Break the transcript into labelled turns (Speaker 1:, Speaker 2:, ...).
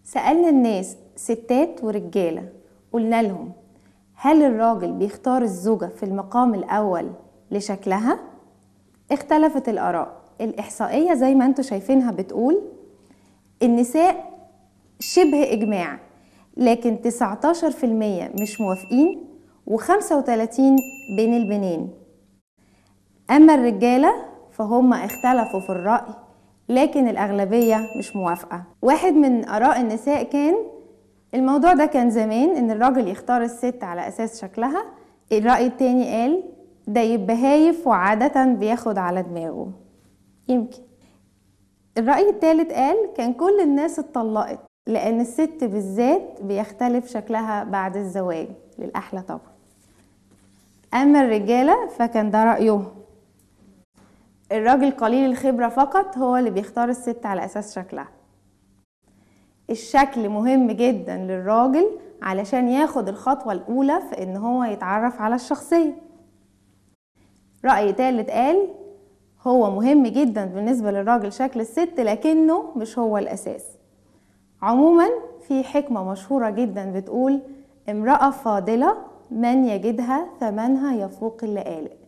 Speaker 1: سألنا الناس ستات ورجالة قلنا لهم هل الراجل بيختار الزوجة في المقام الأول لشكلها؟ اختلفت الآراء الإحصائية زي ما انتوا شايفينها بتقول النساء شبه إجماع لكن 19% مش موافقين و35 بين البنين أما الرجالة فهم اختلفوا في الرأي لكن الأغلبية مش موافقة واحد من آراء النساء كان الموضوع ده كان زمان إن الراجل يختار الست على أساس شكلها الرأي التاني قال ده يبقى هايف وعادة بياخد على دماغه يمكن الرأي التالت قال كان كل الناس اتطلقت لأن الست بالذات بيختلف شكلها بعد الزواج للأحلى طبعا أما الرجالة فكان ده رأيهم الراجل قليل الخبرة فقط هو اللي بيختار الست على أساس شكلها الشكل مهم جدا للراجل علشان ياخد الخطوة الأولى في إن هو يتعرف على الشخصية رأي تالت قال هو مهم جدا بالنسبة للراجل شكل الست لكنه مش هو الأساس عموما في حكمة مشهورة جدا بتقول امرأة فاضلة من يجدها ثمنها يفوق اللآلئ